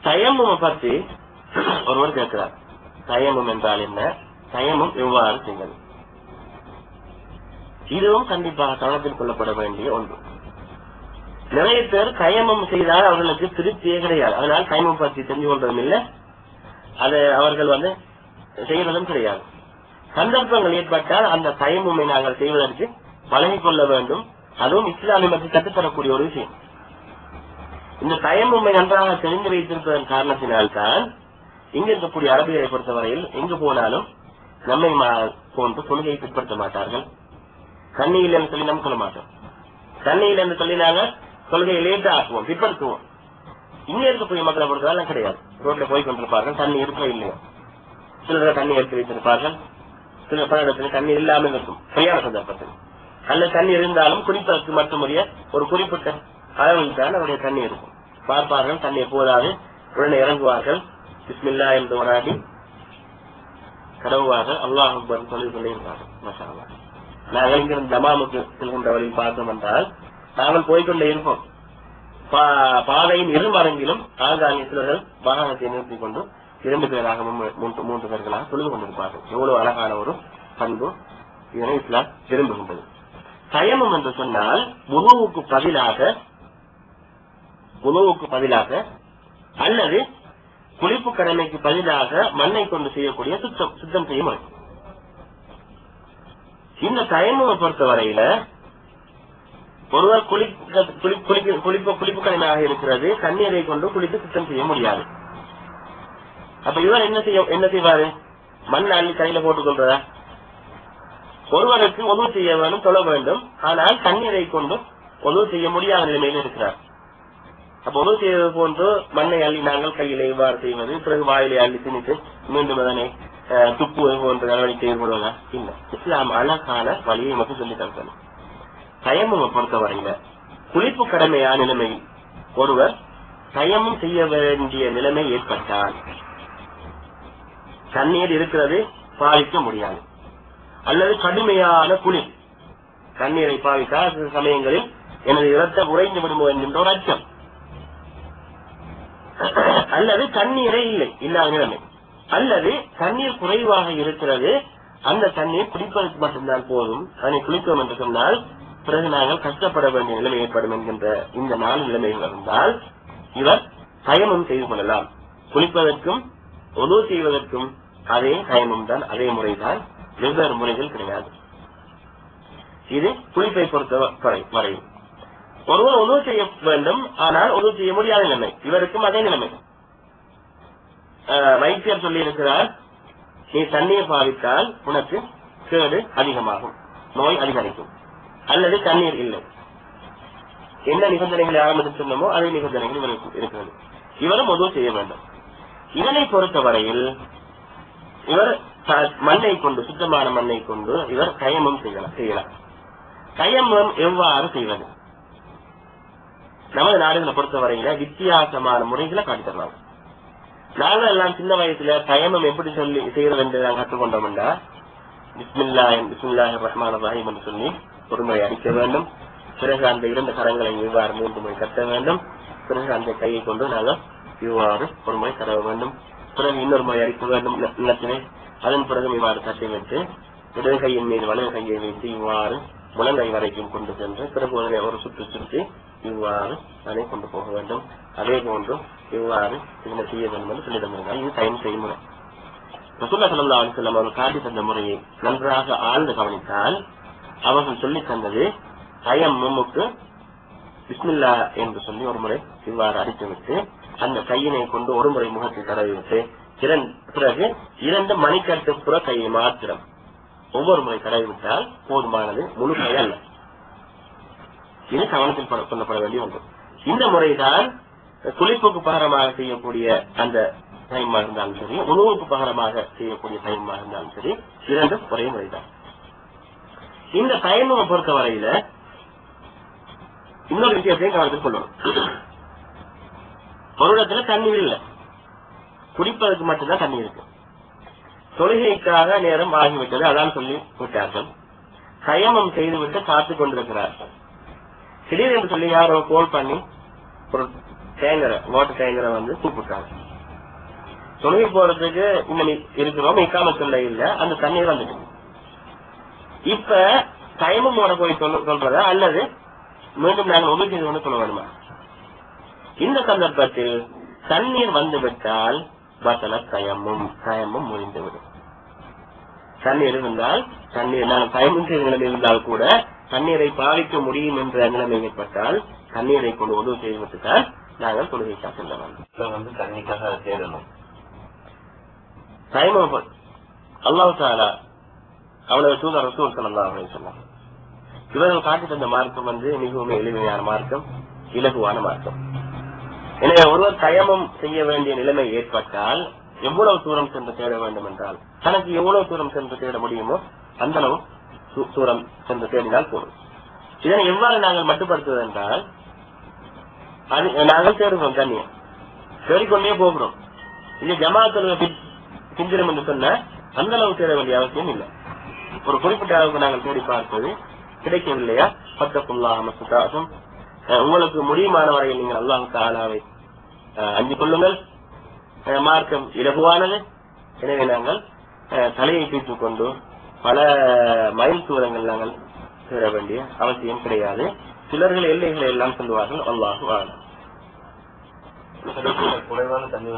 தயமும் பத்தி ஒருவர் கேட்கிறார் தயமும் என்றால் என்ன தயமும் எவ்வாறு செய்வது இதுவும் கண்டிப்பாக கவனத்தில் கொள்ளப்பட வேண்டிய ஒன்று நிறைய பேர் கயமம் செய்தால் அவர்களுக்கு திருப்தியே கிடையாது அதனால் கயமம் பற்றி தெரிஞ்சு கொள்றதும் இல்லை அது அவர்கள் வந்து செய்வதும் கிடையாது சந்தர்ப்பங்கள் ஏற்பட்டால் அந்த தயமுமை நாங்கள் செய்வதற்கு பழகிக் கொள்ள வேண்டும் அதுவும் இஸ்லாமிய பற்றி கற்றுத்தரக்கூடிய ஒரு விஷயம் இந்த தயமுமை நன்றாக தெரிந்து வைத்திருப்பதன் காரணத்தினால்தான் இங்க இருக்கக்கூடிய அரபியரை பொறுத்தவரையில் எங்கு போனாலும் நம்மை மா- போன்று கொள்கையை பின்பற்ற மாட்டார்கள் தண்ணியில் என்று சொல்லி நம்ம சொல்ல மாட்டோம் தண்ணியில் என்று சொல்லி நாங்க கொள்கையை லேட்டா ஆக்குவோம் பிற்படுத்துவோம் இங்க இருக்கக்கூடிய மக்களை பொறுத்தவரை கிடையாது ரோட்ல போய் கொண்டிருப்பார்கள் தண்ணி இருக்கோ இல்லையோ சிலர் தண்ணி எடுத்து வைத்திருப்பார்கள் சில பல இடத்துல தண்ணி இல்லாமல் இருக்கும் சரியான சந்தர்ப்பத்தில் அல்ல தண்ணி இருந்தாலும் குடிப்பதற்கு மட்டுமுடைய ஒரு குறிப்பிட்ட அளவில் தான் அவருடைய தண்ணி இருக்கும் பார்ப்பார்கள் தண்ணி போதாது உடனே இறங்குவார்கள் பிஸ்மில்லா என்று வராடி கடவுவார்கள் அல்லாஹ் அக்பர் சொல்லிக் கொண்டே இருப்பார்கள் மாஷா அல்லாஹ். நாங்கள் இங்கிருந்து தமாமுக்கு செல்கின்ற வழியில் பார்த்தோம் என்றால் நாங்கள் போய்கொண்டே இருப்போம் பா- பாதையின் இருமரங்கிலும் ஆங்காங்கே சிலர்கள் வாகனத்தை நிறுத்திக் கொண்டு இரண்டு பேராக மூன்று- மூன்று மூன்று பேர்களாக தொழுது கொண்டிருப்பார்கள் எவ்வளவு அழகான ஒரு பண்பு இதனை இஸ்லாம் விரும்புகின்றது தயமம் என்று சொன்னால் உணவுக்கு பதிலாக உணவுக்கு பதிலாக அல்லது குளிப்பு கடமைக்கு பதிலாக மண்ணை கொண்டு செய்யக்கூடிய சுத்தம் சுத்தம் செய்ய முறை இந்த தயமத்தை பொறுத்தவரையில ஒருவர் குளிக்க குளி- குளிக்க- குளிப்பு குளிப்பு கடமையாக இருக்கிறது தண்ணீரை கொண்டு குளித்து சுத்தம் செய்ய முடியாது அப்ப இவர் என்ன செய்ய என்ன செய்வாரு மண் அள்ளி கையில போட்டுக் கொள்றதா ஒருவருக்கு உதவு செய்ய வேண்டும் தொழ வேண்டும் ஆனால் தண்ணீரை கொண்டு உதவு செய்ய முடியாத நிலைமையில் இருக்கிறார் அப்ப உதவு செய்வது போன்று மண்ணை அள்ளி நாங்கள் கையில இவ்வாறு செய்வது பிறகு வாயிலை அள்ளி திணித்து மீண்டும் அதனை அஹ், துப்புவது போன்ற நடவடிக்கை ஈடுபடுவதா இல்ல இஸ்லாம் அழகான வழியை மட்டும் சொல்லி தரணும் தயமும் பொறுத்தவரையில குளிப்பு கடமையான நிலைமையில் ஒருவர் தயமும் செய்ய வேண்டிய நிலைமை ஏற்பட்டால் தண்ணீர் இருக்கிறது பாவிக்க முடியாது அல்லது கடுமையான குளிர் தண்ணீரை பாவித்தால் சில சமயங்களில் எனது இரத்தம் உறைந்து விடுமோ என்கின்ற ஒரு அச்சம் அல்லது தண்ணீரே இல்லை இல்லாத நிலைமை அல்லது தண்ணீர் குறைவாக இருக்கிறது அந்த தண்ணீர் குடிப்பதற்கு மட்டும்தான் போதும் அதனை குளித்தோம் என்று சொன்னால் பிறகு நாங்கள் கஷ்டப்பட வேண்டிய நிலைமை ஏற்படும் என்கின்ற இந்த நாலு நிலைமைகள் இருந்தால் இவர் தயமம் செய்து கொள்ளலாம் குளிப்பதற்கும் உதவு செய்வதற்கும் அதே தயமம் தான் அதே முறைதான் வெவ்வேறு முறைகள் கிடையாது இது குளிப்பை பொறுத்த வரை வரையும் ஒருவர் உதவு செய்ய வேண்டும் ஆனால் உதவு செய்ய முடியாத நிலைமை இவருக்கும் அதே நிலைமை அஹ், வைத்தியர் சொல்லி இருக்கிறார் நீ தண்ணீர் பாவித்தால் உனக்கு கேடு அதிகமாகும் நோய் அதிகரிக்கும் அல்லது தண்ணீர் இல்லை என்ன நிபந்தனைகளை ஆரம்பித்து சொன்னமோ அதே நிபந்தனைகள் இவருக்கு இருக்கிறது இவரும் உதவு செய்ய வேண்டும் இதனை பொறுத்தவரையில் இவர் த- மண்ணை கொண்டு சுத்தமான மண்ணை கொண்டு இவர் கயமம் செய்யலாம் செய்யலாம் கயமம் எவ்வாறு செய்வது நமது நாடுகளை பொறுத்தவரையில வித்தியாசமான முறைகளை காட்டித் தரலாம் நாங்கள் எல்லாம் சின்ன வயசுல கயமம் எப்படி சொல்லி செய்யறது என்று நாங்கள் கற்றுக்கொண்டோம்னா பிஸ்மில்லா பிஸ்மில்லாஹ் ரஹ்மான் ரஹீம் என்று சொல்லி ஒரு முறை அடிக்க வேண்டும் பிறகு அந்த இரண்டு கரங்களை இவ்வாறு மூன்று முறை கட்ட வேண்டும் பிறகு அந்த கையை கொண்டு நாங்கள் இவ்வாறு ஒரு முறை தடவ வேண்டும் பிறகு இன்னொரு முறை அடிக்க வேண்டும் நில- நிலத்திலே அதன் பிறகு இவ்வாறு தட்டி வைத்து இடது கையின் மீது வலது கையை வைத்து இவ்வாறு முழங்கை வரைக்கும் கொண்டு சென்று பிறகு ஒரு ஒரு சுற்று சுற்றி இவ்வாறு அதை கொண்டு போக வேண்டும் அதே போன்று இவ்வாறு இதனை செய்ய வேண்டும் என்று சொல்லி தந்திருந்தால் இது டைம் செய்முறை ரசூல்லா ஸல்லல்லாஹு அலைஹி வஸல்லம் அவர்கள் காட்டி தந்த முறையை நன்றாக ஆழ்ந்து கவனித்தால் அவர்கள் சொல்லி தந்தது தயம்முக்கு பிஸ்மில்லா என்று சொல்லி ஒரு முறை இவ்வாறு அடித்து விட்டு அந்த கையினை கொண்டு ஒரு முறை முகத்தை தடவி விட்டு இரண்டு பிறகு இரண்டு மணிக்கட்டு புற கையை மாத்திரம் ஒவ்வொரு முறை தடவி விட்டால் போதுமானது முழு கை அல்ல இது கவனத்தில் பட- கொள்ளப்பட வேண்டிய ஒன்று இந்த முறைதான் குளிப்புக்கு பகரமாக செய்யக்கூடிய அந்த டைமாக இருந்தாலும் சரி உணவுக்கு பகரமாக செய்யக்கூடிய டைமாக இருந்தாலும் சரி இரண்டும் ஒரே முறைதான் இந்த டைமை பொறுத்தவரையில இன்னொரு விஷயத்தையும் கவனத்தில் கொள்ளணும் ஒரு இடத்துல தண்ணீர் இல்லை குடிப்பதற்கு மட்டும்தான் தண்ணி இருக்கு தொழுகைக்காக நேரம் ஆகிவிட்டது அதான் சொல்லி விட்டார்கள் கயமம் செய்துவிட்டு காத்துக் கொண்டிருக்கிறார்கள் திடீரென்று சொல்லி யாரோ கோல் பண்ணி ஒரு டேங்கரை வாட்டர் டேங்கரை வந்து கூப்பிட்டாங்க தொழுகை போறதுக்கு இன்னும் இருக்கிறோம் இக்காம சொல்ல இல்ல அந்த தண்ணீர் வந்துட்டு இப்ப தயமும் போட போய் சொல்ல சொல்றதா அல்லது மீண்டும் நாங்கள் உதவி செய்து கொண்டு சொல்ல வேணுமா இந்த சந்தர்ப்பத்தில் தண்ணீர் வந்து விட்டால் வசல தயமும் தயமும் முடிந்துவிடும் தண்ணீர் இருந்தால் தண்ணீர் நாங்கள் தயமும் செய்த நிலைமை இருந்தால் கூட தண்ணீரை பாவிக்க முடியும் என்ற நிலைமை ஏற்பட்டால் தண்ணீரை கொண்டு உதவி செய்துவிட்டுதான் நாங்கள் தொழுகைக்காக செல்ல வேண்டும் இதுல வந்து தண்ணிக்காக தேடணும் தயமம் அல்லாஹ் தாலா அவனது தூதர் ரசூல் ஸல்லல்லாஹு அலைஹி வஸல்லம் இவர்கள் காட்டி தந்த மார்க்கம் வந்து மிகவும் எளிமையான மார்க்கம் இலகுவான மார்க்கம் எனவே ஒருவர் தயமம் செய்ய வேண்டிய நிலைமை ஏற்பட்டால் எவ்வளவு தூரம் சென்று தேட வேண்டும் என்றால் தனக்கு எவ்வளவு தூரம் சென்று தேட முடியுமோ அந்த அளவு தூ- தூரம் சென்று தேடினால் போதும் இதனை எவ்வாறு நாங்கள் மட்டுப்படுத்துவது என்றால் அது நாங்கள் தேடுகிறோம் தண்ணியை தேடிக்கொண்டே போகிறோம் இது ஜமாத்தில் பிந்திரம் என்று சொன்ன அந்த அளவு தேட வேண்டிய அவசியம் இல்லை ஒரு குறிப்பிட்ட அளவுக்கு நாங்கள் தேடி பார்ப்பது கிடைக்கவில்லையா பத்தக்குள்ளாக மசுதாசம் உங்களுக்கு முடியுமான வரையில் நீங்கள் அல்லாஹ் தாலாவை அஹ், அஞ்சு கொள்ளுங்கள் அஹ், மார்க்கம் இலகுவானது எனவே நாங்கள் அஹ், தலையை தூக்கிக் கொண்டு பல மைல் தூரங்கள் நாங்கள் சேர வேண்டிய அவசியம் கிடையாது சிலர்கள் எல்லைகளை எல்லாம் சொல்லுவார்கள் அல்லாஹு ஆலம் குறைவான தண்ணி